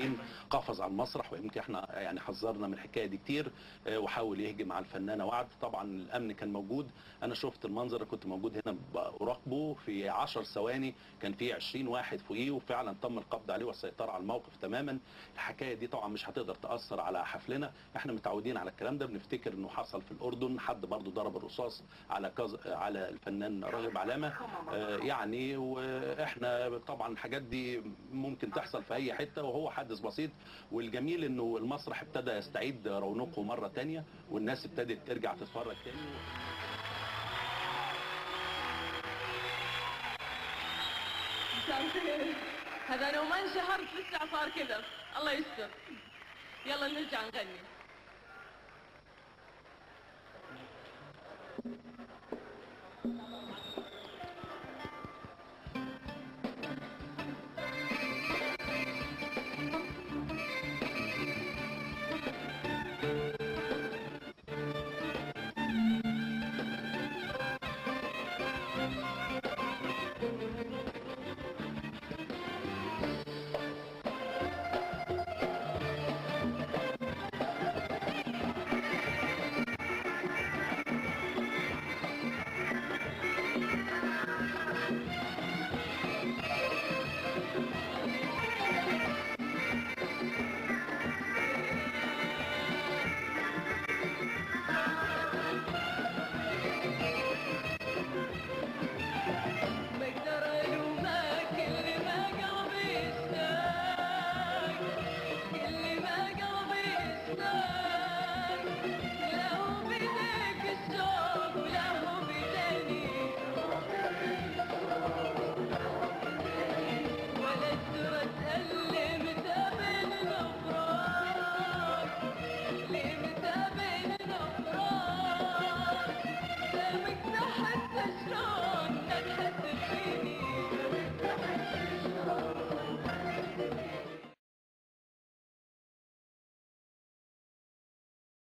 المصريين قفز على المسرح ويمكن احنا يعني حذرنا من الحكايه دي كتير آه، وحاول يهجم على الفنانه وعد طبعا الامن كان موجود انا شفت المنظر كنت موجود هنا براقبه في 10 ثواني كان في 20 واحد فوقيه وفعلا تم القبض عليه والسيطره على الموقف تماما الحكايه دي طبعا مش هتقدر تاثر على حفلنا احنا متعودين على الكلام ده بنفتكر انه حصل في الاردن حد برضه ضرب الرصاص على كز... على الفنان راغب علامه آه، يعني واحنا طبعا الحاجات دي ممكن تحصل في اي حته وهو حادث بسيط والجميل انه المسرح ابتدى يستعيد رونقه مره تانية والناس ابتدت ترجع تتفرج تاني مساء الخير هذا لو ما انشهرت لسه صار كذا الله يستر يلا نرجع نغني Thank